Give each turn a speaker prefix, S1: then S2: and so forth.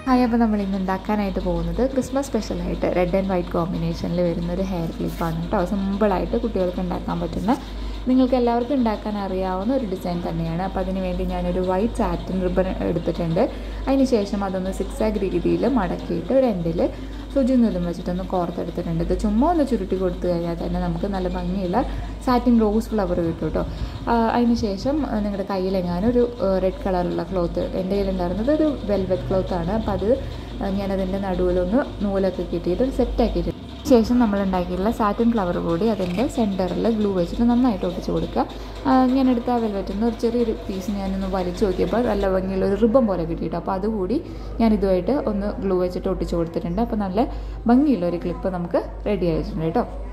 S1: hi അപ്പോൾ നമ്മൾ ഇന്ന് ഉണ്ടാക്കാനായിട്ട് പോകുന്നത് ക്രിസ്മസ് സ്പെഷ്യലായിട്ട് റെഡ് ആൻഡ് വൈറ്റ് കോമ്പിനേഷനിൽ വരുന്ന ഒരു ഹെയർ ക്ലിപ്പാണ് കേട്ടോ സിമ്പിളായിട്ട് കുട്ടികൾക്ക് ഉണ്ടാക്കാൻ പറ്റുന്ന നിങ്ങൾക്ക് എല്ലാവർക്കും ഉണ്ടാക്കാൻ അറിയാവുന്ന ഒരു ഡിസൈൻ തന്നെയാണ് അപ്പോൾ അതിന് വേണ്ടി ഞാനൊരു വൈറ്റ് സാറ്റിൻ റിബൺ എടുത്തിട്ടുണ്ട് അതിന് ശേഷം അതൊന്ന് സിക്സ് ആഗ് രീതിയിൽ മടക്കിയിട്ട് ഒരു എൻഡിൽ സുജി നൂലും വെച്ചിട്ടൊന്ന് കോർത്തെടുത്തിട്ടുണ്ട് ഇത് ചുമ്മാ ഒന്ന് ചുരുട്ടി കൊടുത്തു കഴിഞ്ഞാൽ തന്നെ നമുക്ക് നല്ല ഭംഗിയുള്ള സാറ്റിൻ റോസ് ഫ്ലവർ കിട്ടും കേട്ടോ അതിന് ശേഷം നിങ്ങളുടെ കയ്യിലെങ്ങാനും ഒരു റെഡ് കളറുള്ള ക്ലോത്ത് എൻ്റെ കയ്യിലുണ്ടായിരുന്നത് ഒരു വെൽവെറ്റ് ക്ലോത്താണ് അപ്പോൾ അത് ഞാനതിൻ്റെ നടുവിലൊന്ന് നൂലൊക്കെ കിട്ടിയിട്ട് സെറ്റാക്കിയിട്ട് ശേഷം നമ്മൾ ഉണ്ടാക്കിയിട്ടുള്ള സാറ്റിൻ ഫ്ലവർ കൂടി അതിൻ്റെ സെൻറ്ററിൽ ഗ്ലൂ വെച്ചിട്ട് നന്നായിട്ട് ഒട്ടിച്ച് കൊടുക്കുക ഞാൻ എടുത്ത ആ വെൽവെറ്റിൽ നിന്ന് ഒരു ചെറിയൊരു പീസ് ഞാനൊന്ന് വലിച്ചു നോക്കിയപ്പോൾ നല്ല ഭംഗിയുള്ള ഒരു റിബൺ പോലെ കിട്ടിയിട്ട് അപ്പോൾ അതുകൂടി ഞാൻ ഇതുമായിട്ട് ഒന്ന് ഗ്ലൂ വെച്ചിട്ട് ഒട്ടിച്ച് കൊടുത്തിട്ടുണ്ട് അപ്പോൾ നല്ല ഭംഗിയുള്ള ഒരു ക്ലിപ്പ് നമുക്ക് റെഡി ആയിട്ടുണ്ട് കേട്ടോ